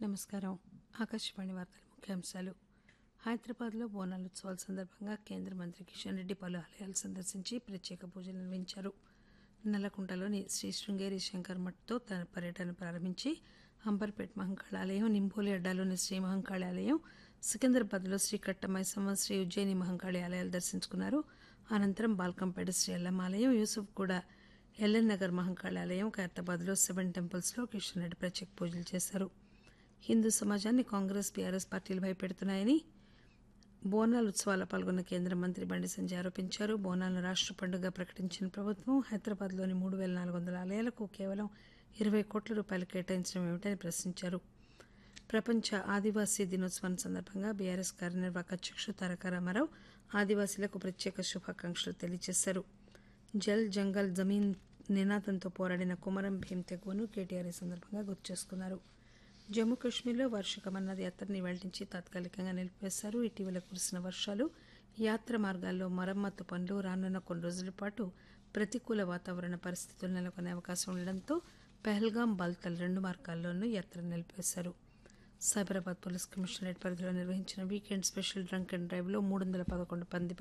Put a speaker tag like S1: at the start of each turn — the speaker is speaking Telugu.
S1: నమస్కారం ఆకాశవాణి వార్తల ముఖ్యాంశాలు హైదరాబాద్లో బోనాల ఉత్సవాల సందర్భంగా కేంద్ర మంత్రి కిషన్ రెడ్డి పలు ఆలయాలు సందర్శించి ప్రత్యేక పూజలు నిర్వహించారు నల్లకుంటలోని శ్రీ శృంగేరి శంకర్ మఠ్తో తన పర్యటన ప్రారంభించి అంబర్పేట్ మహంకాళ ఆలయం నింబోలి అడ్డాలోని శ్రీ మహంకాళి ఆలయం సికింద్రాబాద్లో శ్రీ కట్టమైసమ్మ శ్రీ ఉజ్జయిని మహంకాళి ఆలయాలు దర్శించుకున్నారు అనంతరం బాల్కంపేట శ్రీ ఎల్లమ్మ ఆలయం యూసుఫ్ కూడా ఎల్ఎన్ నగర్ మహంకాళి ఆలయం ఖైరతాబాద్లో సెవెన్ టెంపుల్స్లో కిషన్ రెడ్డి ప్రత్యేక పూజలు చేశారు హిందూ సమాజాన్ని కాంగ్రెస్ బీఆర్ఎస్ పార్టీలు భయపెడుతున్నాయని బోనాల ఉత్సవాల్లో పాల్గొన్న కేంద్ర మంత్రి బండి సంజయ్ ఆరోపించారు బోనాలను రాష్ట్ర పండుగ ప్రకటించిన ప్రభుత్వం హైదరాబాద్లోని మూడు వేల నాలుగు వందల ఆలయాలకు కేవలం ఇరవై కోట్ల రూపాయలు కేటాయించడం ఏమిటని ప్రశ్నించారు ప్రపంచ ఆదివాసీ దినోత్సవం సందర్భంగా బీఆర్ఎస్ కార్యనిర్వాహక అధ్యక్షుడు తారక రామారావు ఆదివాసీలకు ప్రత్యేక శుభాకాంక్షలు తెలియజేశారు జల్ జంగల్ జమీన్ నినాదంతో పోరాడిన కుమరం భీం తెగువను కేటీఆర్ ఈ సందర్భంగా గుర్తు చేసుకున్నారు జమ్మూ కాశ్మీర్లో వార్షిక మన్నాథ్ యాత్రని ఇవాళ నుంచి తాత్కాలికంగా నిలిపివేశారు ఇటీవల కురిసిన వర్షాలు యాత్ర మార్గాల్లో మరమ్మతు పనులు రానున్న కొన్ని రోజుల పాటు ప్రతికూల వాతావరణ పరిస్థితులు నెలకొనే అవకాశం ఉండడంతో పెహల్గాం బాల్తల్ రెండు మార్గాల్లోనూ యాత్ర నిలిపివేశారు సైబరాబాద్ పోలీస్ కమిషనరేట్ పరిధిలో నిర్వహించిన వీకెండ్ స్పెషల్ డ్రంక్ అండ్ డ్రైవ్లో మూడు వందల పదకొండు మంది